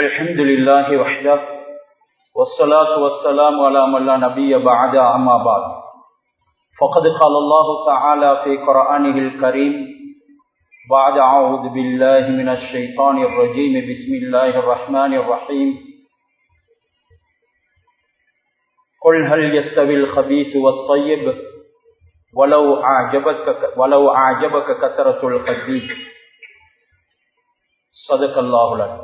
الحمد لله وحده والصلاة والسلام على من لا نبي بعد أما بعد فقد قال الله تعالى في قرآنه الكريم بعد أعوذ بالله من الشيطان الرجيم بسم الله الرحمن الرحيم قل هل يستوي الخبيث والطيب ولو أعجبك ولو أعجبك كثرة الخبيث صدق الله العظيم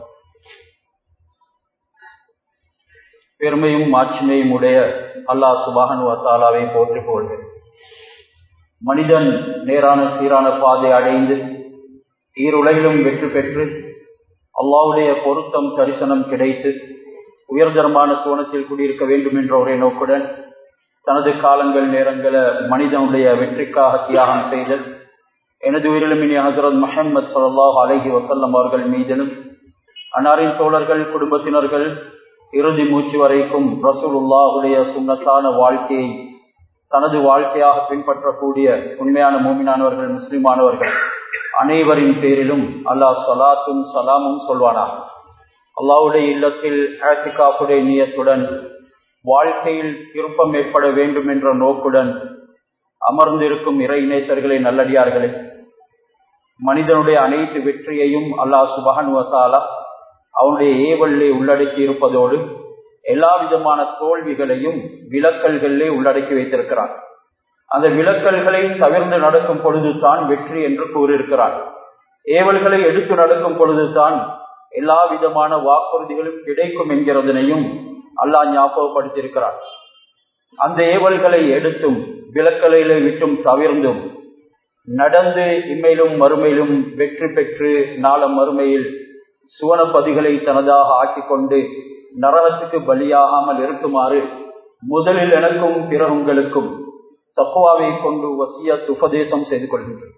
பெருமையும் மாட்சிமையும் உடைய அல்லாஹ் சுபாகன் தாலாவை போற்றி போல்கிறேன் மனிதன் நேரான சீரான பாதை அடைந்து ஈருலகிலும் வெற்றி பெற்று அல்லாவுடைய பொருத்தம் தரிசனம் கிடைத்து உயர்தரமான சோனத்தில் குடியிருக்க வேண்டும் என்ற ஒரே நோக்குடன் தனது காலங்கள் நேரங்களை மனிதனுடைய வெற்றிக்காக தியாகம் செய்தல் எனது உயிரிலும் இனி ஹசரத் மஹம்மது சல்லாஹ் அலஹி வசல்லம் அவர்கள் மீதிலும் அன்னாரின் தோழர்கள் குடும்பத்தினர்கள் இறுதி மூச்சு வரைக்கும் ரசூலுல்லாவுடைய சுண்ணத்தான வாழ்க்கையை தனது வாழ்க்கையாக பின்பற்றக்கூடிய உண்மையான மூமினானவர்கள் முஸ்லிமானவர்கள் அனைவரின் பேரிலும் அல்லாஹ் சலாத்தும் சலாமும் சொல்வானா அல்லாவுடைய இல்லத்தில் ஆசிகாப்புடைய நியத்துடன் வாழ்க்கையில் திருப்பம் ஏற்பட வேண்டும் என்ற நோக்குடன் அமர்ந்திருக்கும் இறை நேசர்களை நல்லடியார்களே மனிதனுடைய அனைத்து வெற்றியையும் அல்லாஹ் சுபகனுவத்தாலா அவனுடைய ஏவல்லே உள்ளடக்கி இருப்பதோடு எல்லா விதமான தோல்விகளையும் விலக்கல்களிலே உள்ளடக்கி வைத்திருக்கிறான் அந்த விலக்கல்களை தவிர்ந்து நடக்கும் பொழுதுதான் வெற்றி என்று கூறியிருக்கிறான் ஏவல்களை எடுத்து நடக்கும் பொழுதுதான் எல்லா விதமான வாக்குறுதிகளும் கிடைக்கும் என்கிறதனையும் அல்லாஹ் ஞாபகப்படுத்தியிருக்கிறான் அந்த ஏவல்களை எடுத்தும் விலக்கலைகளை விட்டும் தவிர்ந்தும் நடந்து இம்மையிலும் மறுமையிலும் வெற்றி பெற்று நாள மறுமையில் சுவனப்பதிகளை தனதாக ஆக்கிக் கொண்டு நரகத்துக்கு பலியாகாமல் இருக்குமாறு முதலில் எனக்கும் பிற உங்களுக்கும் தக்குவாவை கொண்டு வசிய உபதேசம் செய்து கொள்கின்றேன்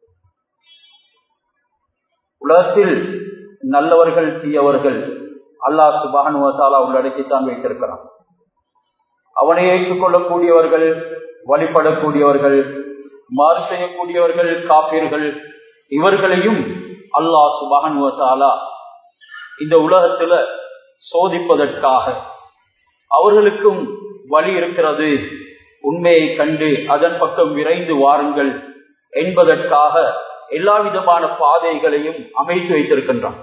உலகத்தில் நல்லவர்கள் தீயவர்கள் அல்லாஹ் சுபானுவத்தாலா உள்ளடக்கித்தான் வைத்திருக்கிறான் அவனை ஏற்றுக்கொள்ளக்கூடியவர்கள் வழிபடக்கூடியவர்கள் மாறு செய்யக்கூடியவர்கள் காப்பீர்கள் இவர்களையும் அல்லாஹ் சுபானுவத்தாலா இந்த உலகத்துல சோதிப்பதற்காக அவர்களுக்கும் வழி இருக்கிறது உண்மையை கண்டு அதன் பக்கம் விரைந்து வாருங்கள் என்பதற்காக எல்லா விதமான பாதைகளையும் அமைத்து வைத்திருக்கின்றான்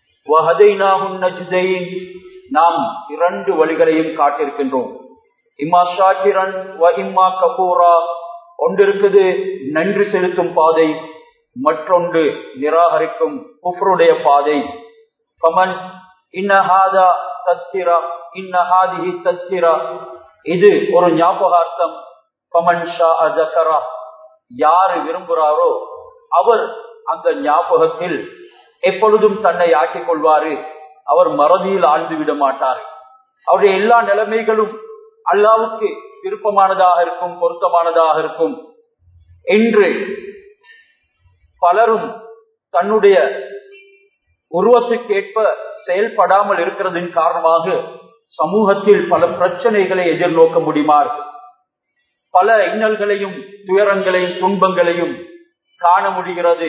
நாம் இரண்டு வழிகளையும் காட்டிருக்கின்றோம் இம்மா ஷாக்கிரன் இம்மா கபூரா ஒன்றிருக்குது நன்றி செலுத்தும் பாதை மற்றொன்று நிராகரிக்கும் குஃப்ருடைய பாதை பமன் இன்னஹாதா தத்திரா இன்னஹாதிஹி தத்திரா இது ஒரு ஞாபகார்த்தம் பமன் ஷா அஜகரா யாரு விரும்புகிறாரோ அவர் அந்த ஞாபகத்தில் எப்பொழுதும் தன்னை ஆக்கிக் கொள்வாரு அவர் மறதியில் ஆழ்ந்து விட மாட்டார் அவருடைய எல்லா நிலைமைகளும் அல்லாவுக்கு விருப்பமானதாக இருக்கும் பொருத்தமானதாக இருக்கும் என்று பலரும் தன்னுடைய உருவத்துக்கேற்ப செயல்படாமல் இருக்கிறதின் காரணமாக சமூகத்தில் பல பிரச்சனைகளை எதிர்நோக்க முடியுமாறு பல இன்னல்களையும் துயரங்களையும் துன்பங்களையும் காண முடிகிறது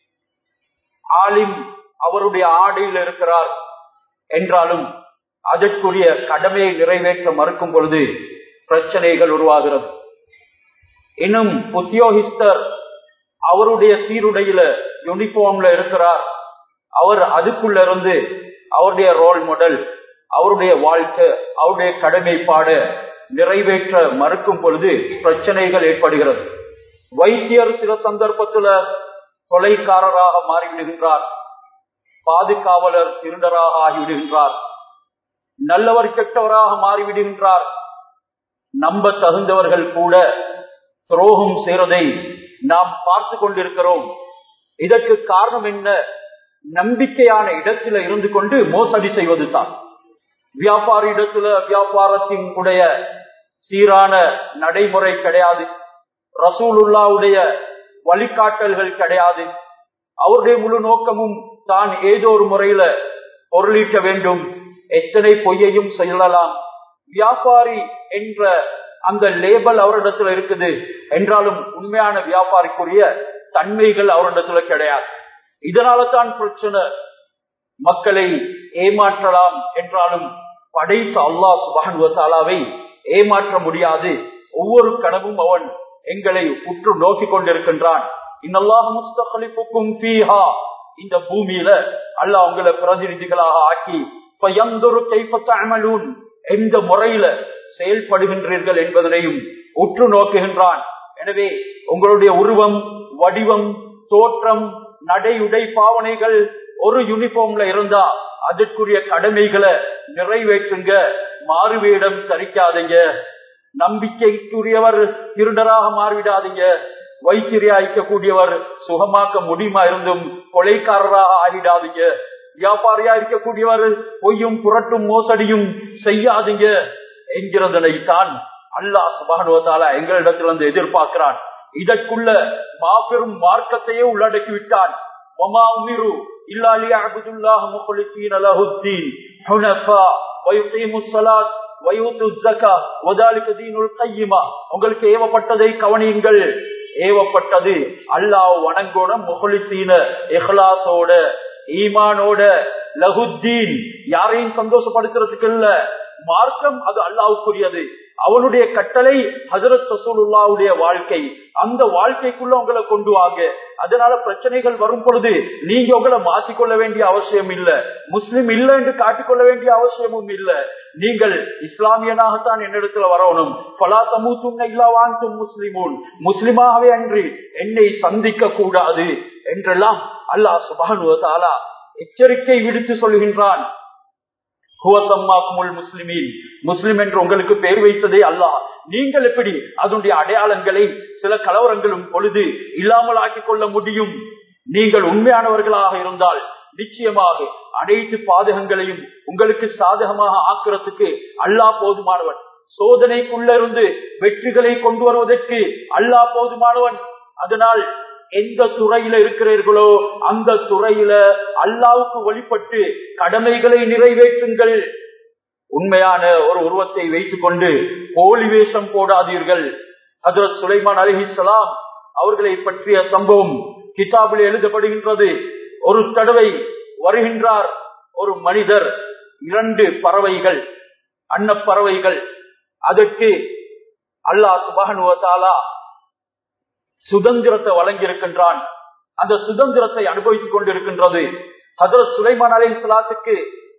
ஆலிம் அவருடைய ஆடையில் இருக்கிறார் என்றாலும் அதற்குரிய கடமையை நிறைவேற்ற மறுக்கும் பொழுது பிரச்சனைகள் உருவாகிறது இன்னும் உத்தியோகிஸ்தர் அவருடைய சீருடையில யூனிஃபார்ம்ல இருக்கிறார் அவர் அதுக்குள்ள இருந்து அவருடைய ரோல் மாடல் அவருடைய வாழ்க்கை அவருடைய கடமைப்பாடு நிறைவேற்ற மறுக்கும் பொழுது பிரச்சனைகள் ஏற்படுகிறது வைத்தியர் சில சந்தர்ப்பத்துல கொலைக்காரராக மாறிவிடுகின்றார் பாதுகாவலர் திருடராக ஆகிவிடுகின்றார் நல்லவர் கெட்டவராக மாறிவிடுகின்றார் நம்ப தகுந்தவர்கள் கூட துரோகம் செய்வதை நாம் பார்த்து கொண்டிருக்கிறோம் இதற்கு காரணம் என்ன நம்பிக்கையான இடத்துல இருந்து கொண்டு மோசடி செய்வது தான் வியாபார இடத்துல வியாபாரத்தின் உடைய சீரான நடைமுறை கிடையாது ரசூலுல்லாவுடைய வழிகாட்டல்கள் கிடையாது அவருடைய முழு நோக்கமும் தான் ஏதோ ஒரு முறையில பொருளீட்ட வேண்டும் எத்தனை பொய்யையும் சொல்லலாம் வியாபாரி என்ற அந்த லேபல் அவரிடத்துல இருக்குது என்றாலும் உண்மையான வியாபாரிக்குரிய தன்மைகள் அவரிடத்துல கிடையாது இதனால தான் பிரச்சனை மக்களை ஏமாற்றலாம் என்றாலும் படைத்த அல்லாஹ் சுபானுவத்தாலாவை ஏமாற்ற முடியாது ஒவ்வொரு கனவும் அவன் எங்களை உற்று நோக்கி கொண்டிருக்கின்றான் இன்னல்லாஹ் முஸ்தகலிப்புக்கும் ஃபீஹா இந்த பூமியில அல்லாஹ் உங்களை பிரதிநிதிகளாக ஆக்கி பயந்தொரு கைப்பத்தமலூன் எந்த முறையில செயல்படுகின்றீர்கள் என்பதனையும் உற்று நோக்குகின்றான் எனவே உங்களுடைய உருவம் வடிவம் தோற்றம் நடை உடை பாவனைகள் ஒரு யூனிஃபார்ம்ல இருந்தா அதற்குரிய கடமைகளை நிறைவேற்றுங்க மாறுவேடம் தரிக்காதீங்க நம்பிக்கைக்குரியவர் திருடராக மாறிவிடாதீங்க வைத்திரியாய்க்கக்கூடியவர் சுகமாக்க முடியுமா இருந்தும் கொலைக்காரராக ஆகிடாதீங்க வியாபாரியா இருக்கக்கூடியவர் பொய்யும் புரட்டும் மோசடியும் செய்யாதீங்க என்கிறதனை தான் அல்லாஹ் சுபானுவத்தால எங்களிடத்திலிருந்து எதிர்பார்க்கிறான் இதற்குள்ள மாபெரும் மார்க்கத்தையே உள்ளடக்கி விட்டான் وما أمروا إلا ليعبدوا الله مخلصين له الدين حنفاء ويقيموا الصلاة ويؤتوا الزكاة وذلك دين القيمة உங்களுக்கு ஏவப்பட்டதை கவனியுங்கள் ஏவப்பட்டது அல்லாஹ் வணங்கணும் முகலிசீன இஹ்லாசோட ஈமானோட லகுத்தீன் யாரையும் சந்தோஷப்படுத்துறதுக்கு இல்ல மார்க்கம் அது அல்லாவுக்குரியது அவனுடைய கட்டளை ஹசரத் ரசூலுல்லாவுடைய வாழ்க்கை அந்த வாழ்க்கைக்குள்ள உங்களை கொண்டு வாங்க அதனால பிரச்சனைகள் வரும் பொழுது நீங்க உங்களை மாற்றிக்கொள்ள வேண்டிய அவசியம் இல்ல முஸ்லிம் இல்ல என்று காட்டிக்கொள்ள வேண்டிய அவசியமும் இல்ல நீங்கள் இஸ்லாமியனாகத்தான் என்னிடத்துல வரணும் பலா தமுத்தும் இல்லா வாங்கும் முஸ்லிமூன் முஸ்லிமாகவே அன்றி என்னை சந்திக்க கூடாது என்றெல்லாம் அல்லாஹ் சுபானுவதாலா எச்சரிக்கை விடுத்து சொல்கின்றான் முஸ்லிமின் முஸ்லிம் என்று உங்களுக்கு பெயர் வைத்ததே அல்லாஹ் நீங்கள் எப்படி அதனுடைய அடையாளங்களை சில கலவரங்களும் பொழுது இல்லாமல் ஆக்கிக் கொள்ள முடியும் நீங்கள் உண்மையானவர்களாக இருந்தால் நிச்சயமாக அனைத்து பாதகங்களையும் உங்களுக்கு சாதகமாக ஆக்குறதுக்கு அல்லாஹ் போதுமானவன் சோதனைக்குள்ள இருந்து வெற்றிகளை கொண்டு வருவதற்கு அல்லாஹ் போதுமானவன் அதனால் எந்த துறையில இருக்கிறீர்களோ அந்த துறையில அல்லாவுக்கு வழிபட்டு கடமைகளை நிறைவேற்றுங்கள் உண்மையான ஒரு உருவத்தை வைத்துக் கொண்டு போலி வேஷம் போடாதீர்கள் ஹதரத் சுலைமான் அலிஹிசலாம் அவர்களை பற்றிய சம்பவம் கிதாபில் எழுதப்படுகின்றது ஒரு தடவை வருகின்றார் ஒரு மனிதர் இரண்டு பறவைகள் அன்னப்பறவைகள் அதற்கு அல்லாஹ் சுபகனுவத்தாலா சுதந்திரத்தை வழங்கியிருக்கின்றான் அந்த சுதந்திரத்தை அனுபவித்துக் கொண்டிருக்கின்றது ஹதரத் சுலைமான் அலை இஸ்லாத்துக்கு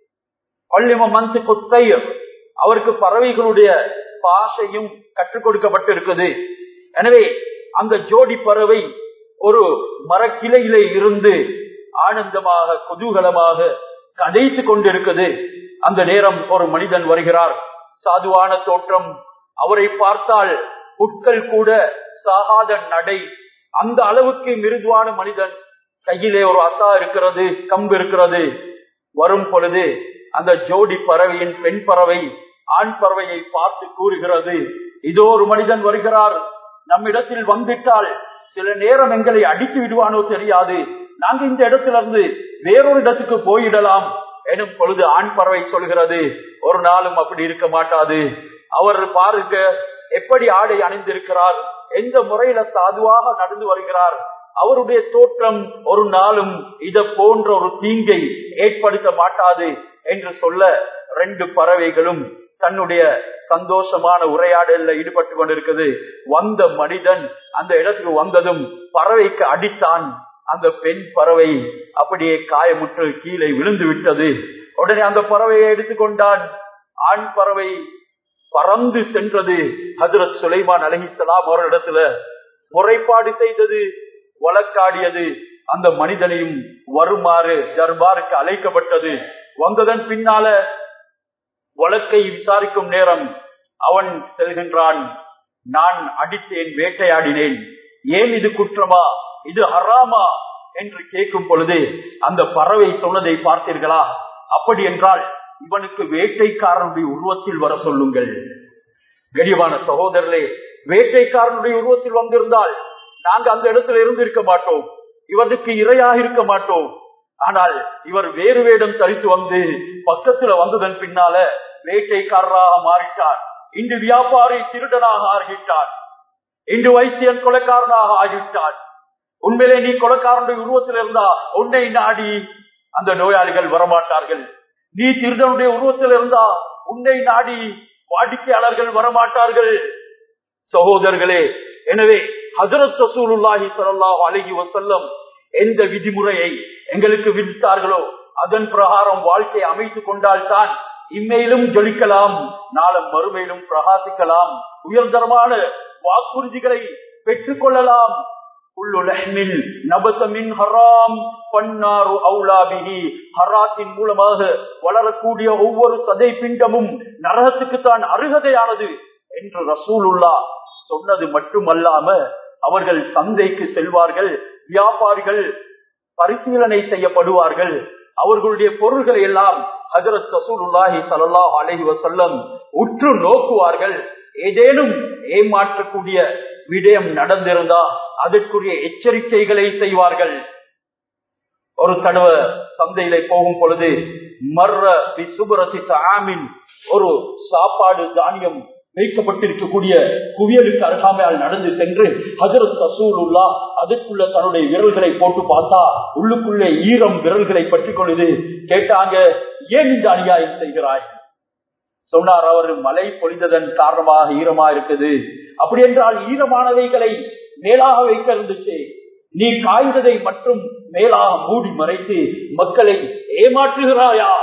பள்ளிம மந்து கொத்தையர் அவருக்கு பறவைகளுடைய பாஷையும் கற்றுக் கொடுக்கப்பட்டிருக்குது எனவே அந்த ஜோடி பறவை ஒரு மரக்கிளையிலே இருந்து ஆனந்தமாக குதூகலமாக கதைத்துக் கொண்டிருக்குது அந்த நேரம் ஒரு மனிதன் வருகிறார் சாதுவான தோற்றம் அவரை பார்த்தால் புட்கள் கூட சாகாத நடை அந்த அளவுக்கு மிருதுவான மனிதன் கையிலே ஒரு அசா இருக்கிறது கம்பு இருக்கிறது வரும் பொழுது அந்த ஜோடி பறவையின் பெண் பறவை ஆண் பறவையை பார்த்து கூறுகிறது இதோ ஒரு மனிதன் வருகிறார் நம்மிடத்தில் வந்துட்டால் சில நேரம் எங்களை அடித்து விடுவானோ தெரியாது நாங்க இந்த இடத்துல இருந்து வேறொரு இடத்துக்கு போயிடலாம் எனும் பொழுது ஆண் பறவை சொல்கிறது ஒரு நாளும் அப்படி இருக்க மாட்டாது அவர் பாருங்க எப்படி ஆடை அணிந்திருக்கிறார் எந்த முறையில சாதுவாக நடந்து வருகிறார் அவருடைய தோற்றம் ஒரு நாளும் இத போன்ற ஒரு தீங்கை ஏற்படுத்த மாட்டாது என்று சொல்ல ரெண்டு பறவைகளும் தன்னுடைய சந்தோஷமான உரையாடல ஈடுபட்டு கொண்டிருக்குது வந்த மனிதன் அந்த இடத்துக்கு வந்ததும் பறவைக்கு அடித்தான் அந்த பெண் பறவை அப்படியே காயமுற்று கீழே விழுந்து விட்டது உடனே அந்த பறவையை எடுத்துக்கொண்டான் ஆண் பறவை பறந்து சென்றது ஹசரத் சுலைமான் அலஹிசலாம் அவரிடத்துல முறைப்பாடு செய்தது வழக்காடியது அந்த மனிதனையும் வருமாறு தர்பாருக்கு அழைக்கப்பட்டது வந்ததன் பின்னால வழக்கை விசாரிக்கும் நேரம் அவன் செல்கின்றான் நான் அடித்தேன் வேட்டையாடினேன் ஏன் இது குற்றமா இது ஹராமா என்று கேட்கும் பொழுது அந்த பறவை சொன்னதை பார்த்தீர்களா அப்படி என்றால் இவனுக்கு வேட்டைக்காரனுடைய உருவத்தில் வர சொல்லுங்கள் கடிவான சகோதரர்களே வேட்டைக்காரனுடைய உருவத்தில் வந்திருந்தால் நாங்க அந்த இடத்துல இருந்து இருக்க மாட்டோம் இவருக்கு இரையாக இருக்க மாட்டோம் ஆனால் இவர் வேறு வேடம் தரித்து வந்து பக்கத்துல வந்ததன் பின்னால வேட்டைக்காரராக மாறிட்டார் இன்று வியாபாரி திருடனாக ஆகிவிட்டார் இன்று வைத்தியன் கொலைக்காரனாக ஆகிவிட்டார் உண்மையிலே நீ கொலைக்காரனுடைய உருவத்தில் இருந்தா உன்னை நாடி அந்த நோயாளிகள் வரமாட்டார்கள் நீ திருடனுடைய உருவத்தில் இருந்தா உன்னை நாடி வாடிக்கையாளர்கள் வரமாட்டார்கள் சகோதரர்களே எனவே ஹசரத் ரசூலுல்லாஹி ஸல்லல்லாஹு அலைஹி வஸல்லம் எந்த விதிமுறையை எங்களுக்கு விதித்தார்களோ அதன் பிரகாரம் வாழ்க்கையை அமைத்துக் கொண்டால்தான் இம்மையிலும் ஜொலிக்கலாம் நாளும் மறுமையிலும் பிரகாசிக்கலாம் உயர்தரமான வாக்குறுதிகளை பெற்றுக் கொள்ளலாம் ஹராத்தின் மூலமாக வளரக்கூடிய ஒவ்வொரு சதை பிண்டமும் நரகத்துக்கு தான் அருகதையானது என்று ரசூலுல்லா சொன்னது மட்டுமல்லாம அவர்கள் சந்தைக்கு செல்வார்கள் வியாபாரிகள் பரிசீலனை செய்யப்படுவார்கள் அவர்களுடைய பொருள்களை எல்லாம் ஹசரத் ரசூலுல்லாஹி சல்லாஹ் அலஹி வசல்லம் உற்று நோக்குவார்கள் ஏதேனும் ஏமாற்றக்கூடிய விடயம் நடந்திருந்தா அதற்குரிய எச்சரிக்கைகளை செய்வார்கள் ஒரு தடவை சந்தையில போகும் பொழுது மர்ற சுபரசி ஆமின் ஒரு சாப்பாடு தானியம் வைக்கப்பட்டிருக்கக்கூடிய குவியலுக்கு அருகாமையால் நடந்து சென்று ஹசரத் ரசூலுல்லா அதற்குள்ள தன்னுடைய விரல்களை போட்டு பார்த்தா உள்ளுக்குள்ளே ஈரம் விரல்களை பற்றி கொள்ளுது கேட்டாங்க ஏன் இந்த அநியாயம் செய்கிறாய் சொன்னார் அவர் மழை பொழிந்ததன் காரணமாக ஈரமா இருக்குது அப்படி என்றால் ஈரமானவைகளை மேலாக வைக்க இருந்துச்சு நீ காய்ந்ததை மட்டும் மேலாக மூடி மறைத்து மக்களை ஏமாற்றுகிறாயா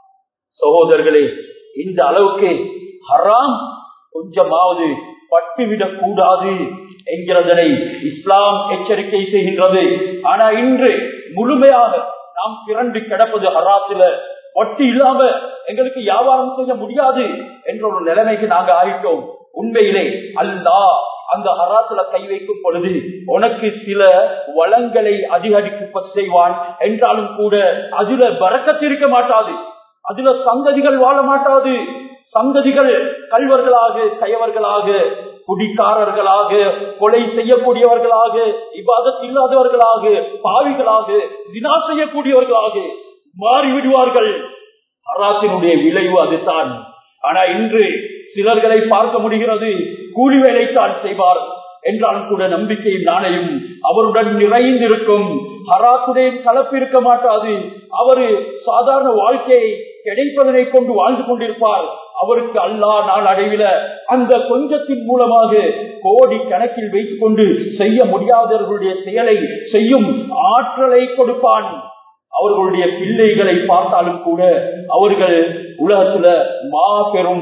சகோதரர்களே இந்த அளவுக்கு ஹராம் கொஞ்சமாவது பட்டுவிடக் கூடாது என்கிறதனை இஸ்லாம் எச்சரிக்கை செய்கின்றது ஆனா இன்று முழுமையாக நாம் திரண்டு கிடப்பது ஹராத்துல வட்டி இல்லாம எங்களுக்கு வியாபாரம் செய்ய முடியாது என்ற ஒரு நிலைமைக்கு நாங்க ஆயிட்டோம் உண்மையிலே அல்லா அந்த ஹராத்துல கை வைக்கும் பொழுது உனக்கு சில வளங்களை அதிகரிக்க செய்வான் என்றாலும் கூட அதுல பறக்கத்திருக்க மாட்டாது அதுல சந்ததிகள் வாழ மாட்டாது சந்ததிகள் கல்வர்களாக கயவர்களாக குடிக்காரர்களாக கொலை செய்யக்கூடியவர்களாக இபாதத் இல்லாதவர்களாக பாவிகளாக வினா செய்யக்கூடியவர்களாக மாறிவிடுவார்கள் ஹராத்தினுடைய விளைவு அதுதான் ஆனா இன்று சிலர்களை பார்க்க முடிகிறது கூலி வேலைத்தான் செய்வார் என்றாலும் கூட நம்பிக்கையும் நாணயம் அவருடன் நிறைந்திருக்கும் ஹராத்துடைய கலப்பு இருக்க மாட்டாது அவரு சாதாரண வாழ்க்கையை கிடைப்பதனை கொண்டு வாழ்ந்து கொண்டிருப்பார் அவருக்கு அல்லா நாள் அடைவில அந்த கொஞ்சத்தின் மூலமாக கோடி கணக்கில் வைத்துக் கொண்டு செய்ய முடியாதவர்களுடைய செயலை செய்யும் ஆற்றலை கொடுப்பான் அவர்களுடைய பிள்ளைகளை பார்த்தாலும் கூட அவர்கள் உலகத்துல மாபெரும்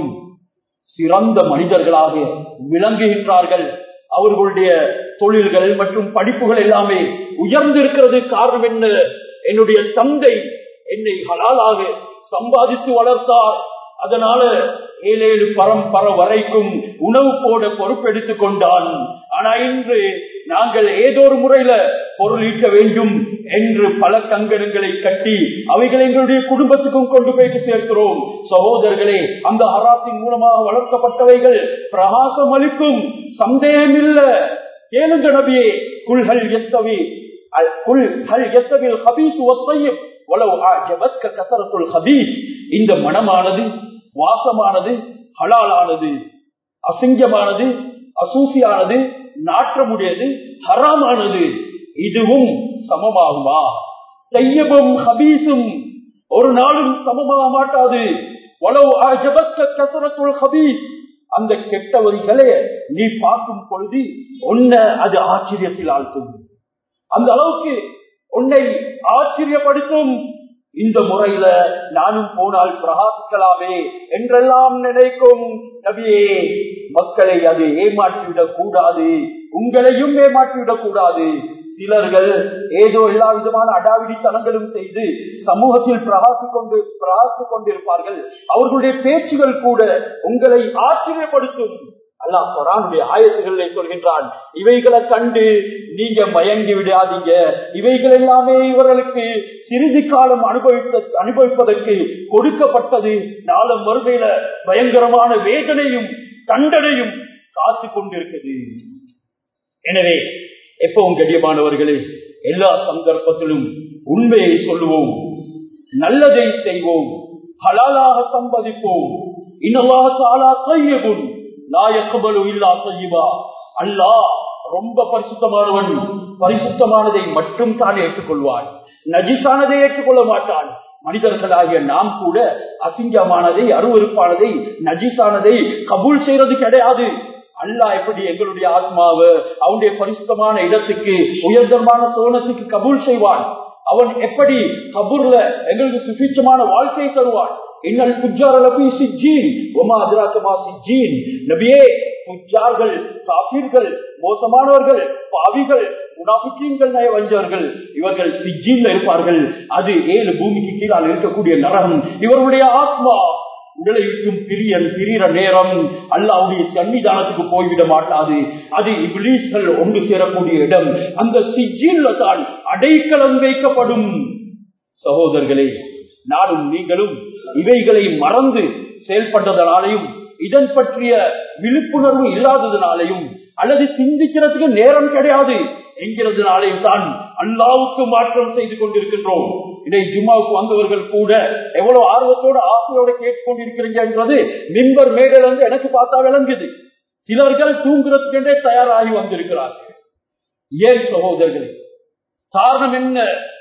சிறந்த மனிதர்களாக விளங்குகின்றார்கள் அவர்களுடைய தொழில்கள் மற்றும் படிப்புகள் எல்லாமே உயர்ந்திருக்கிறது காரணம் என்ன என்னுடைய தந்தை என்னை ஹலாலாக சம்பாதித்து வளர்த்தார் அதனால ஏழேழு பரம்பரை வரைக்கும் உணவு போட பொறுப்பெடுத்துக் கொண்டான் ஆனா இன்று நாங்கள் ஏதோ ஒரு முறையில பொருள் ஈட்ட வேண்டும் என்று பல கங்கணங்களை கட்டி அவைகளை எங்களுடைய குடும்பத்துக்கும் கொண்டு போயிட்டு சேர்க்கிறோம் சகோதரர்களே அந்த ஹராத்தின் மூலமாக வளர்க்கப்பட்டவைகள் பிரகாசம் அளிக்கும் சந்தேகம் இல்ல கேளுங்க நபியே குல்ஹல் எஸ்தவி குல் ஹல் எஸ்தவில் ஹபீஸ் ஒத்தையும் இந்த மனமானது வாசமானது ஹலாலானது அசிங்கமானது அசூசியானது நாற்றமுடையது ஹராமானது இதுவும் சமமாகுமா தையபும் ஹபீசும் ஒரு நாளும் சமமாக மாட்டாது வளவு கசரத்துள் ஹபீஸ் அந்த கெட்டவரிகளே நீ பார்க்கும் பொழுது உன்ன அது ஆச்சரியத்தில் ஆழ்த்தும் அந்த அளவுக்கு உன்னை ஆச்சரியப்படுத்தும் இந்த முறையில நானும் போனால் பிரகாசிக்கலாமே என்றெல்லாம் நினைக்கும் நபியே மக்களை அது ஏமாற்றிவிடக் கூடாது உங்களையும் ஏமாற்றிவிடக் கூடாது சிலர்கள் ஏதோ எல்லா விதமான அடாவிடி தனங்களும் செய்து சமூகத்தில் பிரகாசிக் கொண்டு பிரகாசித்துக் கொண்டிருப்பார்கள் அவர்களுடைய பேச்சுகள் கூட உங்களை ஆச்சரியப்படுத்தும் அல்லாஹ் குரானுடைய ஆயத்துகளிலே சொல்கின்றான் இவைகளை கண்டு நீங்க மயங்கி விடாதீங்க இவைகள் எல்லாமே இவர்களுக்கு சிறிது காலம் அனுபவித்த அனுபவிப்பதற்கு கொடுக்கப்பட்டது நாளம் மறுமையில பயங்கரமான வேதனையும் தண்டனையும் காத்து கொண்டிருக்குது எனவே எப்பவும் கடியமானவர்களே எல்லா சந்தர்ப்பத்திலும் உண்மையை சொல்லுவோம் நல்லதை செய்வோம் ஹலாலாக சம்பாதிப்போம் இன்னலாக தாலா கையகும் நாயக்கபலு இல்லா செய்யுவா அல்லா ரொம்ப பரிசுத்தமானவன் பரிசுத்தமானதை மட்டும் தான் ஏற்றுக்கொள்வான் நஜிசானதை ஏற்றுக்கொள்ள மாட்டான் மனிதர்களாகிய நாம் கூட அசிங்கமானதை அருவறுப்பானதை நஜிசானதை கபூல் செய்யறது கிடையாது அல்லா எப்படி எங்களுடைய ஆத்மாவை அவனுடைய பரிசுத்தமான இடத்துக்கு உயர்தரமான சோனத்துக்கு கபூல் செய்வான் அவன் எப்படி கபூர்ல எங்களுக்கு சுபிச்சமான வாழ்க்கையை தருவான் இன்னல் குஜாரலபி சிஜீன் ஒமா அதிராக்கமா சிஜீன் நபியே குஜார்கள் காபீர்கள் மோசமானவர்கள் பாவிகள் முனாபிக்கீன்கள் நயவஞ்சவர்கள் இவர்கள் சிஜீன்ல இருப்பார்கள் அது ஏழு பூமிக்கு கீழால் இருக்கக்கூடிய நரகம் இவருடைய ஆத்மா உடலை விட்டும் பிரியன் பிரிகிற நேரம் அல்லாவுடைய சன்னிதானத்துக்கு போய்விட மாட்டாது அது இபிலீஸ்கள் ஒன்று சேரக்கூடிய இடம் அந்த சிஜின்ல தான் அடைக்கலம் வைக்கப்படும் சகோதரர்களே நானும் நீங்களும் இவைகளை மறந்து செயல்பட்டதனாலையும் இதன் பற்றிய விழிப்புணர்வு இல்லாததுனாலையும் அல்லது சிந்திக்கிறதுக்கு நேரம் கிடையாது என்கிறதுனாலையும் தான் அல்லாவுக்கு மாற்றம் செய்து கொண்டிருக்கின்றோம் இதை ஜும்மாவுக்கு வந்தவர்கள் கூட எவ்வளவு ஆர்வத்தோட ஆசையோட கேட்டுக்கொண்டிருக்கிறீங்க என்றது மின்பர் மேடல் வந்து எனக்கு பார்த்தா விளங்குது சிலர்கள் தூங்குறதுக்கென்றே தயாராகி வந்திருக்கிறார்கள் ஏன் சகோதரர்களே காரணம் என்ன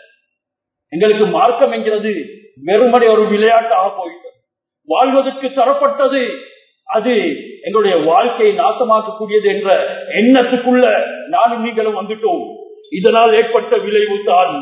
எங்களுக்கு மார்க்கம் என்கிறது வெறுமனை ஒரு விளையாட்டாக போயிட்டது வாழ்வதற்கு தரப்பட்டது அது எங்களுடைய வாழ்க்கையை நாசமாக்கக்கூடியது என்ற எண்ணத்துக்குள்ள நானும் நீங்களும் வந்துட்டோம் இதனால் ஏற்பட்ட விளைவு தான்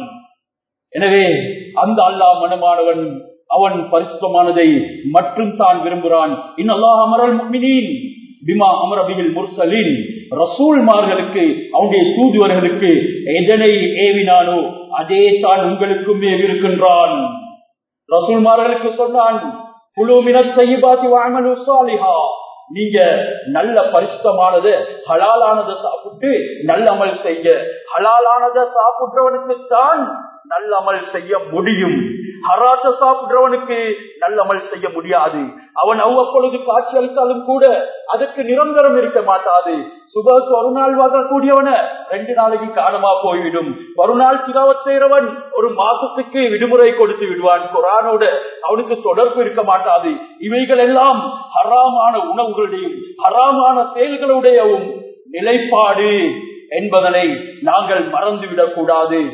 எனவே அந்த அல்லா மனமானவன் அவன் பரிசுத்தமானதை மட்டும் தான் விரும்புகிறான் இன்னல்லாஹ் அமரல் முக்மினின் பிமா அமரபியில் முர்சலின் ரசூல்மார்களுக்கு அவனுடைய தூதுவர்களுக்கு எதனை ஏவினானோ அதே தான் உங்களுக்கும் ஏவிருக்கின்றான் ரசூல்மார்களுக்கு சொன்னான் குழுமின தைபாத்தி வாமலு சாலிஹா நீங்க நல்ல பரிசுத்தமானது ஹலாலானதை சாப்பிட்டு நல்ல அமல் செய்ய ஹலாலானதை சாப்பிடுறவனுக்கு தான் நல்ல அமல் செய்ய முடியும் ஹராத்த சாப்பிடுறவனுக்கு நல்ல அமல் செய்ய முடியாது அவன் அவ்வப்பொழுது காட்சி அளித்தாலும் கூட அதற்கு நிரந்தரம் இருக்க மாட்டாது சுபக்கு ஒரு நாள் வரக்கூடியவன ரெண்டு நாளைக்கு காணமா போய்விடும் ஒரு நாள் சிலாவத் செய்யறவன் ஒரு மாசத்துக்கு விடுமுறை கொடுத்து விடுவான் குரானோட அவனுக்கு தொடர்பு இருக்க மாட்டாது இவைகள் எல்லாம் ஹராமான உணவுகளுடையும் ஹராமான செயல்களுடையவும் நிலைப்பாடு என்பதனை நாங்கள் மறந்துவிடக் கூடாது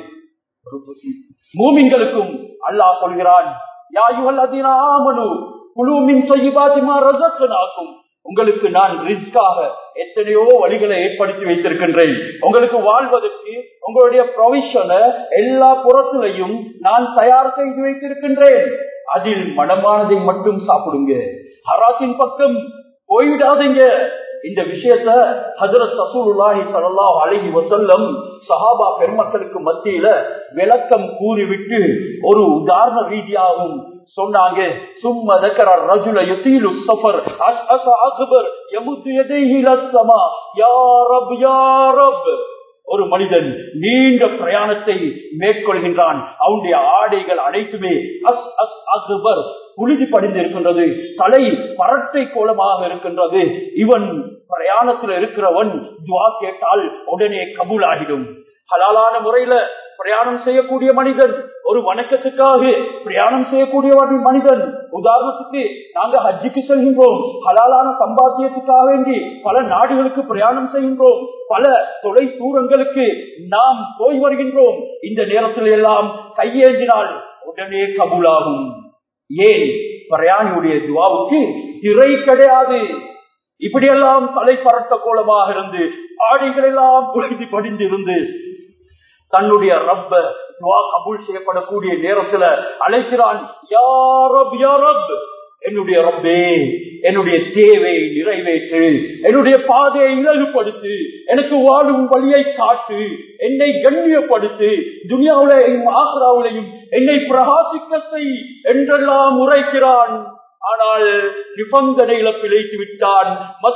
மூமின்களுக்கும் அல்லாஹ் சொல்கிறான் யாயுகள் அதினாமனு குழுமின் செய்யுபாத்திமா ரசக்கனாக்கும் உங்களுக்கு நான் ரிஸ்காக எத்தனையோ வழிகளை ஏற்படுத்தி வைத்திருக்கின்றேன் உங்களுக்கு வாழ்வதற்கு உங்களுடைய ப்ரொவிஷனை எல்லா புறத்திலையும் நான் தயார் செய்து வைத்திருக்கின்றேன் அதில் மனமானதை மட்டும் சாப்பிடுங்க ஹராத்தின் பக்கம் போய்விடாதீங்க இந்த விஷயத்த ஹசரத் ரசூலுல்லாஹி ஸல்லல்லாஹு அலைஹி வஸல்லம் சஹாபா பெருமக்களுக்கு மத்தியில விளக்கம் கூறிவிட்டு ஒரு உதாரண ரீதியாகவும் சொன்னாங்க சும்மா தக்கர ரஜுல யதீலு சஃபர் அஸ்அஸ அக்பர் யமுத்து யதைஹி லஸ்ஸமா யா ரப் யா ரப் ஒரு மனிதன் நீண்ட பிரயாணத்தை மேற்கொள்கின்றான் அவனுடைய ஆடைகள் அனைத்துமே அஸ் அஸ் அக்பர் புழுதி படிந்து இருக்கின்றது தலை பரட்டை கோலமாக இருக்கின்றது இவன் பிரயாணத்தில் இருக்கிறவன் துவா கேட்டால் உடனே கபூல் ஆகிடும் ஹலாலான முறையில பிரயாணம் செய்யக்கூடிய மனிதன் ஒரு வணக்கத்துக்காக பிரயாணம் செய்யக்கூடிய மனிதன் உதாரணத்துக்கு நாங்க ஹஜ்ஜுக்கு செல்கின்றோம் ஹலாலான சம்பாத்தியத்துக்காக வேண்டி பல நாடுகளுக்கு பிரயாணம் செய்கின்றோம் பல தொலை தூரங்களுக்கு நாம் போய் வருகின்றோம் இந்த நேரத்தில் எல்லாம் கையேந்தினால் உடனே கபூலாகும் ஏன் பிரயாணியுடைய துவாவுக்கு திரை கிடையாது இப்படியெல்லாம் தலை பரட்ட கோலமாக இருந்து ஆடைகள் எல்லாம் புழுதி படிந்து இருந்து தன்னுடைய ரப்ப துவா கபூல் செய்யப்படக்கூடிய நேரத்துல அழைக்கிறான் யாரப் யாரப் என்னுடைய ரப்பே என்னுடைய தேவையை நிறைவேற்று என்னுடைய பாதையை இலகுபடுத்து எனக்கு வாழும் வழியை காட்டு என்னை கண்ணியப்படுத்து துனியாவிலையும் ஆக்ராவிலையும் என்னை பிரகாசிக்க செய் என்றெல்லாம் உரைக்கிறான் ஆனால் நிபந்தனையில பிழைத்து விட்டான்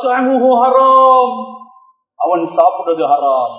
ஹராம் அவன் சாப்பிடுறது ஹராம்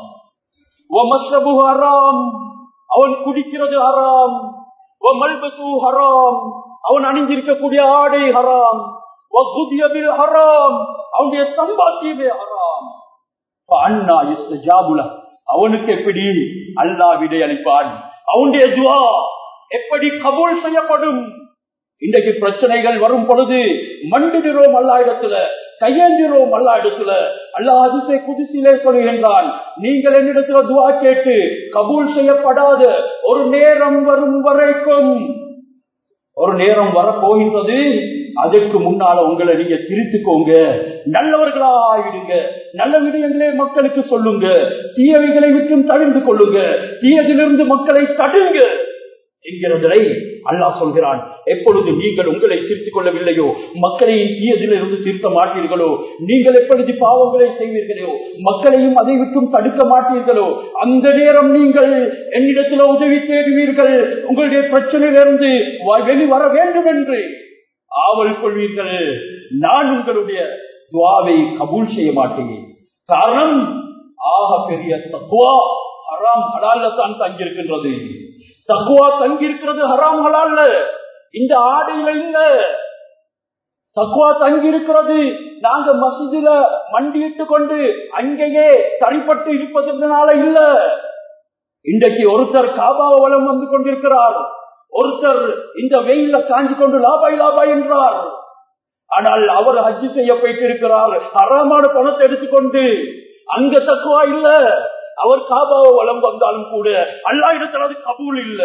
ஹராம் அவன் குடிக்கிறது ஹராம் ஹராம் அவன் அணிஞ்சிருக்கக்கூடிய ஆடை ஹராம் ஹராம் அவனுடைய சம்பாத்தியமே ஹராம் அண்ணா ஜாபுல அவனுக்கு எப்படி அல்லா விடை அளிப்பான் அவனுடைய துவா எப்படி கபூல் செய்யப்படும் இன்றைக்கு பிரச்சனைகள் வரும் பொழுது மண்டிடுறோம் அல்லா இடத்துல கையேந்திரோம் அல்லா இடத்துல அல்லா அதிசய குதிசிலே சொல்கின்றான் நீங்கள் என்னிடத்துல துவா கேட்டு கபூல் செய்யப்படாத ஒரு நேரம் வரும் வரைக்கும் ஒரு நேரம் வரப்போகின்றது அதற்கு முன்னால உங்களை நீங்க திருத்திக்கோங்க நல்லவர்களா ஆயிடுங்க நல்ல விடயங்களே மக்களுக்கு சொல்லுங்க தீயவைகளை விட்டும் தவிர்த்து கொள்ளுங்க தீயதிலிருந்து மக்களை தடுங்க என்கிறதை அல்லாஹ் சொல்கிறான் எப்பொழுது நீங்கள் உங்களை திருத்திக் கொள்ளவில்லையோ மக்களையும் தீயதிலிருந்து திருத்த மாட்டீர்களோ நீங்கள் எப்பொழுது பாவங்களை செய்வீர்களோ மக்களையும் அதை விட்டும் தடுக்க மாட்டீர்களோ அந்த நேரம் நீங்கள் என்னிடத்தில் உதவி தேடுவீர்கள் உங்களுடைய பிரச்சனையிலிருந்து வெளிவர வேண்டும் என்று ஆவல் கொள்வீர்கள் நான் உங்களுடைய துவாவை கபூல் செய்ய மாட்டேன் காரணம் ஆக பெரிய தத்துவா ஹராம் ஹலால்ல தான் தங்கியிருக்கின்றது தக்குவா தங்கியிருக்கிறது ஹராம் ஹலால்ல இந்த ஆடையில இல்ல தக்குவா தங்கி இருக்கிறது நாங்க மசிதில மண்டியிட்டு கொண்டு அங்கேயே தனிப்பட்டு இருப்பதனால இல்ல இன்றைக்கு ஒருத்தர் காபாவ வளம் வந்து கொண்டிருக்கிறார் ஒருத்தர் இந்த வெயில காஞ்சி கொண்டு லாபாய் லாபாய் என்றார் ஆனால் அவர் ஹஜ்ஜு செய்ய போயிட்டு இருக்கிறார் அறமான பணத்தை எடுத்துக்கொண்டு அங்க தக்குவா இல்ல அவர் காபாவ வளம் வந்தாலும் கூட அல்லா இடத்துல அது கபூல் இல்ல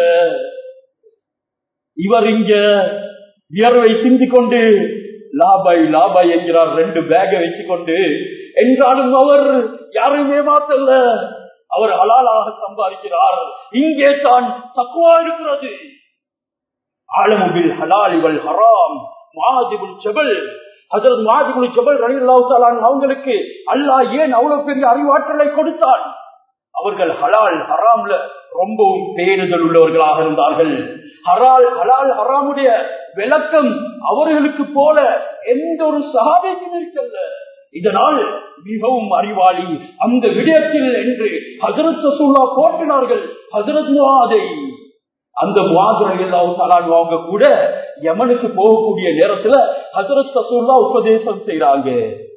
இவர் இங்க வியர்வை சிந்திக் கொண்டு லாபாய் லாபாய் என்கிறார் ரெண்டு பேக வச்சுக்கொண்டு என்றாலும் அவர் யாருமே மாத்தல்ல அவர் ஹலாலாக சம்பாதிக்கிறார் இங்கே தான் தக்குவா இருக்கிறது ஆலமுபில் ஹலால் இவள் ஹராம் மாதிபுல் செபல் ஹசரத் மாதிபுல் செபல் ரலில்லாஹு அவங்களுக்கு அல்லாஹ் ஏன் அவ்வளவு பெரிய அறிவாற்றலை கொடுத்தான் அவர்கள் ஹலால் ஹராம்ல ரொம்பவும் பேணுதல் உள்ளவர்களாக இருந்தார்கள் ஹரால் ஹலால் ஹராமுடைய விளக்கம் அவர்களுக்கு போல எந்த ஒரு சகாபிக்கும் இருக்கல்ல இதனால் மிகவும் அறிவாளி அந்த விடயத்தில் என்று ஹசரத் ரசூல்லா போற்றினார்கள் ஹசரத் முகாதை அந்த முகாதுரையெல்லாம் அவங்க கூட யமனுக்கு போகக்கூடிய நேரத்துல ஹசரத் ரசூல்லா உபதேசம் செய்யறாங்க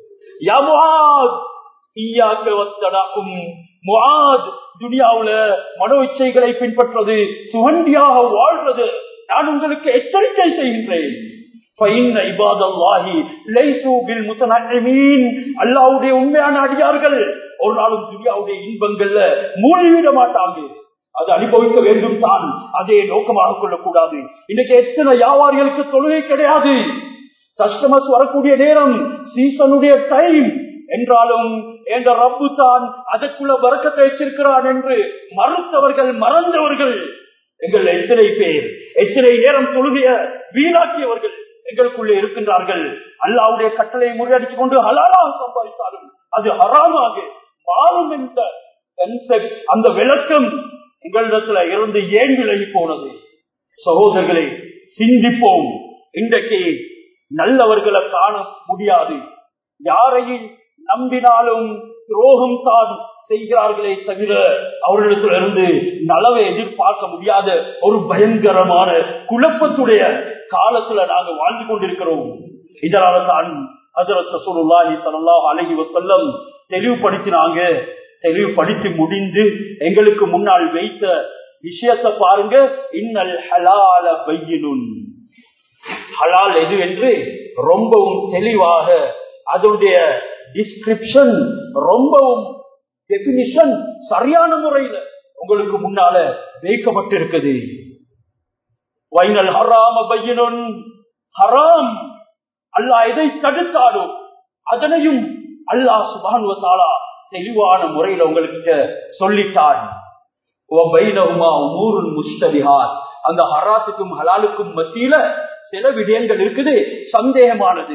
துனியாவுல மனோ இச்சைகளை பின்பற்றது சுகண்டியாக வாழ்றது நான் உங்களுக்கு எச்சரிக்கை செய்கின்றேன் அல்லாவுடைய உண்மையான அடியார்கள் ஒரு நாளும் துனியாவுடைய இன்பங்கள்ல மூழ்கிவிட மாட்டாங்க அது அனுபவிக்க வேண்டும் தான் அதே நோக்கமாக கொள்ளக்கூடாது இன்னைக்கு எத்தனை வியாபாரிகளுக்கு தொழுகை கிடையாது கஸ்டமர்ஸ் வரக்கூடிய நேரம் சீசனுடைய டைம் என்றாலும் என்ற ரப்பு தான் அதற்குள்ள வரக்கத்தை வச்சிருக்கிறான் என்று மறுத்தவர்கள் மறந்தவர்கள் எங்கள் எத்தனை பேர் எத்தனை நேரம் தொழுகைய வீணாக்கியவர்கள் எங்களுக்குள்ளே இருக்கின்றார்கள் அல்லாவுடைய கட்டளையை முறியடித்துக் கொண்டு ஹலாலாக சம்பாதித்தாலும் அது ஹராமாக மாறும் என்ற கன்செப்ட் அந்த விளக்கம் எங்களிடத்துல இருந்து ஏன் விலகி போனது சகோதரர்களை சிந்திப்போம் இன்றைக்கு நல்லவர்களை காண முடியாது யாரையும் நம்பினாலும் துரோகம் தான் செய்கிறார்களே தவிர அவர்களிடத்திலிருந்து நலவை எதிர்பார்க்க முடியாத ஒரு பயங்கரமான குழப்பத்துடைய காலத்துல நாங்கள் வாழ்ந்து கொண்டிருக்கிறோம் இதனால தான் ஹசரத் சசூலுல்லாஹி ஸல்லல்லாஹு அலைஹி வஸல்லம் தெளிவுபடுத்தினாங்க தெளிவுபடுத்தி முடிந்து எங்களுக்கு முன்னால் வைத்த விஷயத்தை பாருங்க இன்னல் ஹலால பையினுன் ஹலால் எது என்று ரொம்பவும் தெளிவாக அதனுடைய டிஸ்கிரிப்ஷன் ரொம்பவும் டெபினிஷன் சரியான முறையில உங்களுக்கு முன்னால வைக்கப்பட்டிருக்குது வைனல் ஹராம பையனும் ஹராம் அல்லாஹ் எதை தடுத்தாலும் அதனையும் அல்லாஹ் சுபானுவத்தாலா தெளிவான முறையில உங்களுக்கு சொல்லிட்டான் அந்த ஹராத்துக்கும் ஹலாலுக்கும் மத்தியில சில விடயங்கள் இருக்குது சந்தேகமானது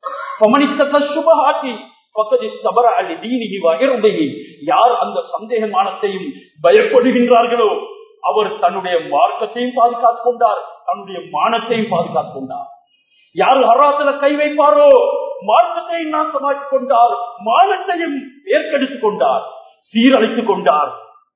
யார் அந்த சந்தேகமானத்தையும் பயப்படுகின்றார்களோ அவர் தன்னுடைய மார்க்கத்தையும் பாதுகாத்துக் கொண்டார் தன்னுடைய மானத்தையும் பாதுகாத்துக் கொண்டார் யார் ஹராத்துல கை வைப்பாரோ மார்க்கத்தையும் நாசமாக்கிக் கொண்டார் மானத்தையும் ஏற்கெடுத்துக் கொண்டார் சீரழித்துக் கொண்டார்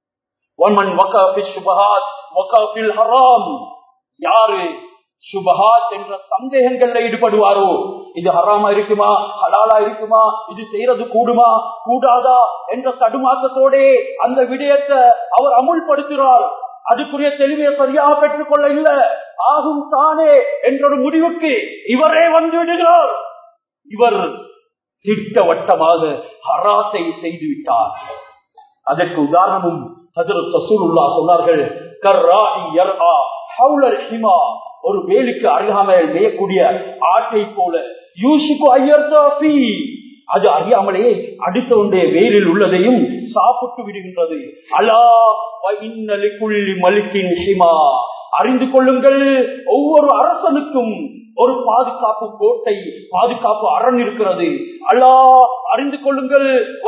யாரு சுபஹாத் என்ற சந்தேகங்கள்ல ஈடுபடுவாரோ இது ஹராமா இருக்குமா ஹலாலா இருக்குமா இது செய்யறது கூடுமா கூடாதா என்ற தடுமாற்றத்தோட அந்த விடயத்தை அவர் அமுல்படுத்துகிறார் அதுக்குரிய தெளிவை சரியாக பெற்றுக் கொள்ள இல்ல ஆகும் தானே என்ற ஒரு முடிவுக்கு இவரே வந்து விடுகிறார் இவர் திட்டவட்டமாக ஹராத்தை செய்து விட்டார் அதற்கு உதாரணமும் ஹசரத் ரசூலுல்லா சொன்னார்கள் கர்ராஹி யர்ஆ ஹவுலல் ஹிமா ஒரு வேலுக்கு அருகாமையில் மேயக்கூடிய ஆட்டை போல யூசிப்பு ஐயர்தாஃபி அது அறியாமலே அடுத்த ஒன்றைய வேலில் உள்ளதையும் சாப்பிட்டு விடுகின்றது அலா இன்னலிக்குள்ளி மலிக்கின் ஹிமா அறிந்து கொள்ளுங்கள் ஒவ்வொரு அரசனுக்கும் ஒரு பாதுகாப்பு கோட்டை பாதுகாப்பு அரண் இருக்கிறது அல்லா அறிந்து கொள்ளுங்கள்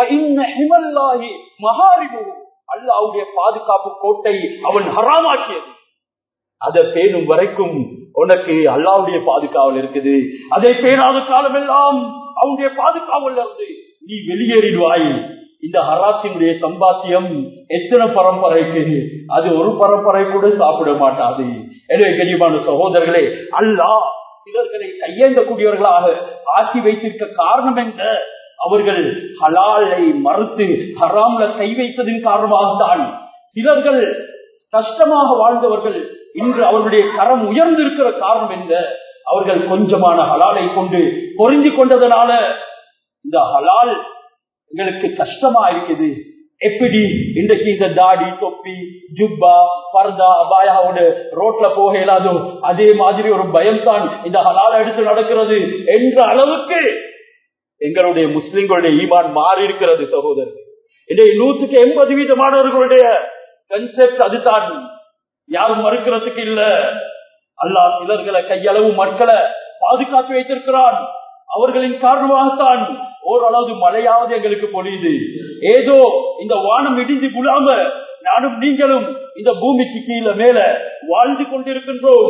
மகாரிபு அல்லாவுடைய பாதுகாப்பு கோட்டை அவன் ஹராமாக்கியது அதை பேணும் வரைக்கும் உனக்கு அல்லாவுடைய பாதுகாவல் இருக்குது அதை பேணாத காலம் எல்லாம் அவனுடைய பாதுகாவல் இருந்து நீ வெளியேறிடுவாய் இந்த ஹராத்தினுடைய சம்பாத்தியம் எத்தனை பரம்பரைக்கு அது ஒரு பரம்பரை கூட சாப்பிட மாட்டாது எனவே கனிமான சகோதரர்களே அல்லா சிலர்களை கையேந்தக்கூடியவர்களாக ஆக்கி வைத்திருக்க காரணம் என்ன அவர்கள் ஹலாலை மறுத்து ஹராம்ல கை வைத்ததின் காரணமாகத்தான் சிலர்கள் கஷ்டமாக வாழ்ந்தவர்கள் இன்று அவர்களுடைய கரம் உயர்ந்திருக்கிற காரணம் என்ன அவர்கள் கொஞ்சமான ஹலாலை கொண்டு பொருந்தி கொண்டதனால இந்த ஹலால் எங்களுக்கு கஷ்டமா இருக்குது எப்படி இன்றைக்கு இந்த தாடி தொப்பி ஜுப்பா பர்தா அபாயாவோட ரோட்ல போக இயலாதோ அதே மாதிரி ஒரு பயம் தான் இந்த ஹலால் எடுத்து நடக்கிறது என்ற அளவுக்கு எங்களுடைய முஸ்லிம்களுடைய ஈமான் மாறி இருக்கிறது சகோதரர் இன்றைய நூற்றுக்கு எண்பது வீதமானவர்களுடைய கன்செப்ட் அதுதான் யாரும் மறுக்கிறதுக்கு இல்ல அல்லாஹ் சிலர்களை கையளவு மக்களை பாதுகாத்து வைத்திருக்கிறான் அவர்களின் காரணமாகத்தான் ஓரளவு மழையாவது எங்களுக்கு பொழியுது ஏதோ இந்த வானம் இடிந்து குழாம நானும் நீங்களும் இந்த பூமிக்கு கீழே மேல வாழ்ந்து கொண்டிருக்கின்றோம்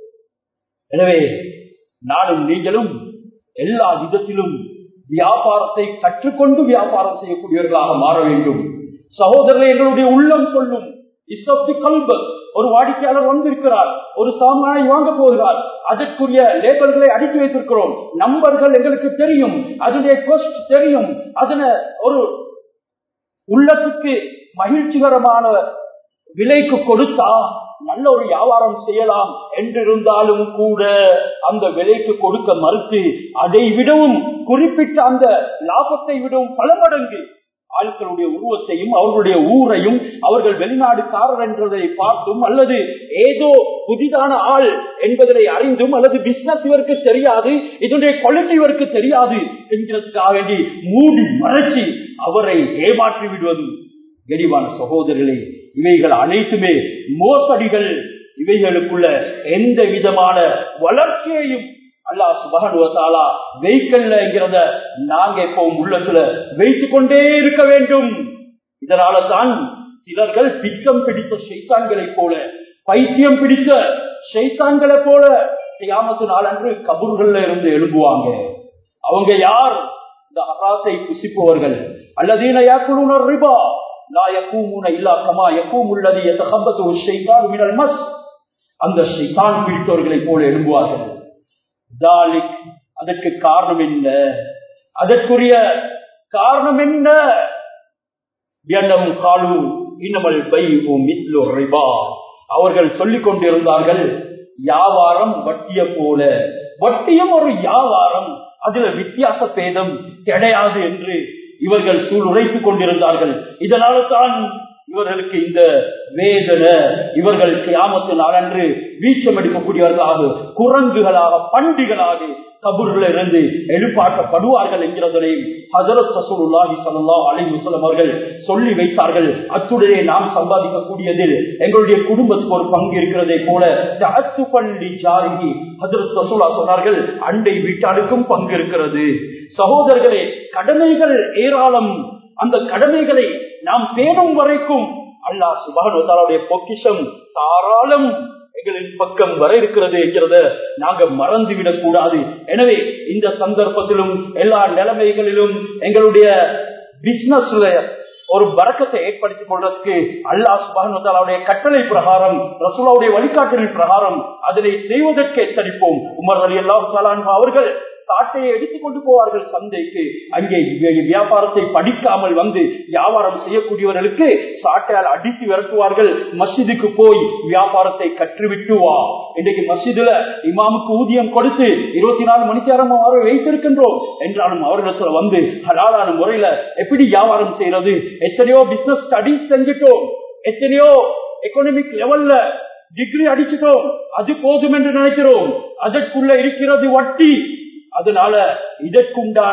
எனவே நானும் நீங்களும் எல்லா விதத்திலும் வியாபாரத்தை கற்றுக்கொண்டு வியாபாரம் செய்யக்கூடியவர்களாக மாற வேண்டும் சகோதரர் எங்களுடைய உள்ளம் சொல்லும் ஒரு வாடிக்கையாளர் வந்திருக்கிறார் ஒரு சாமானை வாங்க போகிறார் அதற்குரிய லேபல்களை அடித்து வைத்திருக்கிறோம் நம்பர்கள் எங்களுக்கு தெரியும் அதனுடைய கோஸ்ட் தெரியும் அதன ஒரு உள்ளத்துக்கு மகிழ்ச்சிகரமான விலைக்கு கொடுத்தா நல்ல ஒரு வியாபாரம் செய்யலாம் என்றிருந்தாலும் கூட அந்த விலைக்கு கொடுக்க மறுத்து அதை விடவும் குறிப்பிட்ட அந்த லாபத்தை விடவும் பல மடங்கு ஆட்களுடைய உருவத்தையும் அவர்களுடைய ஊரையும் அவர்கள் வெளிநாடுக்காரர் என்றதை பார்த்தும் அல்லது ஏதோ புதிதான ஆள் என்பதை அறிந்தும் அல்லது பிசினஸ் இவருக்கு தெரியாது இதனுடைய குவாலிட்டி இவருக்கு தெரியாது என்கிறதுக்காக வேண்டி மூடி மறைச்சி அவரை ஏமாற்றி விடுவது கெடிவான சகோதரர்களே இவைகள் அனைத்துமே மோசடிகள் இவைகளுக்குள்ள எந்த விதமான வளர்ச்சியையும் அல்லா சுபகனுவத்தாலா வெய்க்கல்ங்கிறத நாங்க எப்பவும் உள்ளத்துல வைத்து கொண்டே இருக்க வேண்டும் இதனால தான் சிலர்கள் பித்தம் பிடித்த சைத்தான்களை போல பைத்தியம் பிடித்த சைத்தான்களை போல கியாமத்து நாளன்று கபூர்கள்ல இருந்து எழும்புவாங்க அவங்க யார் இந்த அகாத்தை புசிப்பவர்கள் அல்லதீன யாக்குழுனர் ரிபா லா யக்கூமுன இல்லா கமா யக்கூம் உள்ளது எத்தகப்பத்து ஒரு ஷைத்தான் மினல் மஸ் அந்த ஷைத்தான் பிடித்தவர்களை போல எழும்புவார்கள் தாலிக் அதற்கு காரணம் என்ன அதற்குரிய காரணம் என்ன காலு இன்னமல் ரிபா அவர்கள் சொல்லிக் கொண்டிருந்தார்கள் வியாபாரம் வட்டிய போல வட்டியும் ஒரு வியாபாரம் அதுல வித்தியாச பேதம் கிடையாது என்று இவர்கள் சூழ்நிலைத்துக் கொண்டிருந்தார்கள் இதனால தான் இவர்களுக்கு இந்த வேதனை இவர்கள் கியாமத்து நாளன்று வீச்சம் எடுக்கக்கூடியவர்களாக குரங்குகளாக பண்டிகளாக கபூர்ல இருந்து எழுப்பாட்டப்படுவார்கள் என்கிறதனை ஹசரத் சசூலுல்லாஹி ஸல்லல்லாஹு அலைஹி வஸல்லம் அவர்கள் சொல்லி வைத்தார்கள் அத்துடனே நாம் சம்பாதிக்கக்கூடியதில் எங்களுடைய குடும்பத்துக்கு ஒரு பங்கு இருக்கிறதை போல தஅத்து பள்ளி ஜாரிஹி ஹஜரத் ரசூலா சொன்னார்கள் அண்டை வீட்டாளுக்கும் பங்கு இருக்கிறது சகோதரர்களே கடமைகள் ஏராளம் அந்த கடமைகளை நாம் பேணும் வரைக்கும் அல்லாஹ் சுபானுடைய பொக்கிஷம் தாராளம் எங்களின் பக்கம் வர இருக்கிறது என்கிறத நாங்க மறந்துவிடக் கூடாது எனவே இந்த சந்தர்ப்பத்திலும் எல்லா நிலைமைகளிலும் எங்களுடைய பிசினஸ்ல ஒரு பறக்கத்தை ஏற்படுத்திக் கொள்றதுக்கு அல்லாஹ் சுபானுடைய கட்டளை பிரகாரம் ரசூலாவுடைய வழிகாட்டலின் பிரகாரம் அதனை செய்வதற்கு எத்தனிப்போம் உமர் அலி அல்லாஹ் அவர்கள் சாட்டையை எடுத்துக் கொண்டு போவார்கள் சந்தைக்கு அங்கே வியாபாரத்தை படிக்காமல் வந்து வியாபாரம் செய்யக்கூடியவர்களுக்கு சாட்டையால் அடித்து விரட்டுவார்கள் மஸ்ஜிதுக்கு போய் வியாபாரத்தை கற்றுவிட்டு வா இன்றைக்கு மஸ்ஜிதுல இமாமுக்கு ஊதியம் கொடுத்து இருபத்தி நாலு மணி நேரம் அவரை வைத்திருக்கின்றோம் என்றாலும் அவர்களிடத்துல வந்து ஹலாலான முறையில எப்படி வியாபாரம் செய்யறது எத்தனையோ பிசினஸ் ஸ்டடிஸ் செஞ்சுட்டோம் எத்தனையோ எக்கனாமிக் லெவல்ல டிகிரி அடிச்சிட்டோம் அது போதும் என்று நினைக்கிறோம் அதற்குள்ள இருக்கிறது வட்டி அதனால இதற்குண்டான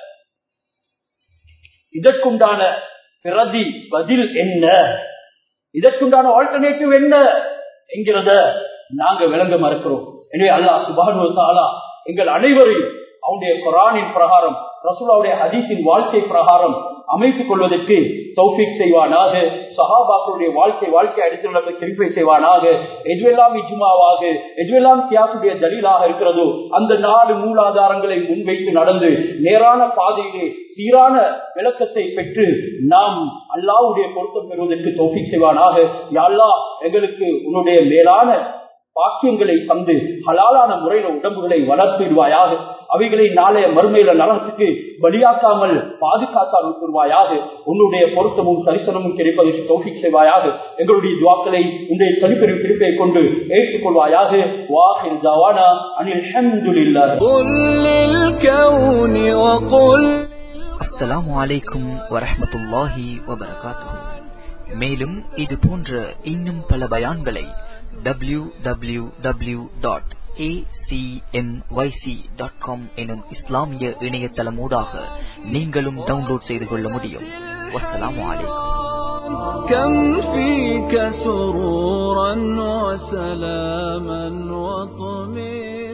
இதற்குண்டான பிரதி பதில் என்ன இதற்குண்டான ஆல்டர்னேட்டிவ் என்ன என்கிறத நாங்க விளங்க மறுக்கிறோம் எனவே அல்லாஹ் சுபானு தாலா எங்கள் அனைவரையும் அவனுடைய குரானின் பிரகாரம் ரசூலாவுடைய ஹதீஸின் வாழ்க்கை பிரகாரம் அமைத்துக் கொள்வதற்கு தௌஃபிக் செய்வானாக சஹாபாக்களுடைய வாழ்க்கை வாழ்க்கை அடித்துள்ள திருப்பை செய்வானாக எதுவெல்லாம் இஜ்மாவாக எதுவெல்லாம் தியாசுடைய தலீலாக இருக்கிறதோ அந்த நாலு மூலாதாரங்களை முன்வைத்து நடந்து நேரான பாதையிலே சீரான விளக்கத்தை பெற்று நாம் அல்லாவுடைய பொருத்தம் பெறுவதற்கு தௌஃபிக் செய்வானாக யாழ்லா எங்களுக்கு உன்னுடைய மேலான பாக்கியங்களை தந்து ஹலாலான முறையில உடம்புகளை வளர்த்திடுவாயாக அவைகளை நாளைய மறுமையில நலத்துக்கு பலியாக்காமல் பாதுகாத்தால் உட்கொள்வாயாக உன்னுடைய பொருத்தமும் தரிசனமும் கிடைப்பதற்கு தௌஃபிக் செய்வாயாக எங்களுடைய துவாக்களை உன்னுடைய தனிப்பெரும் பிரிப்பை கொண்டு ஏற்றுக்கொள்வாயாக வாஹில் ஜவானா அனில் ஹம்துலில்லாஹ் قل للكون وقل அஸ்ஸலாமு அலைக்கும் வரஹ்மத்துல்லாஹி வபரகாத்துஹு மேலும் இது போன்ற இன்னும் பல பயான்களை W W W dot dot com எனும் இஸ்லாமிய இணையதளமூடாக நீங்களும் டவுன்லோட் செய்து கொள்ள முடியும் வஸ்ஸலாமு அலைக்கும் كم فيك سرورا وسلاما وطمئنا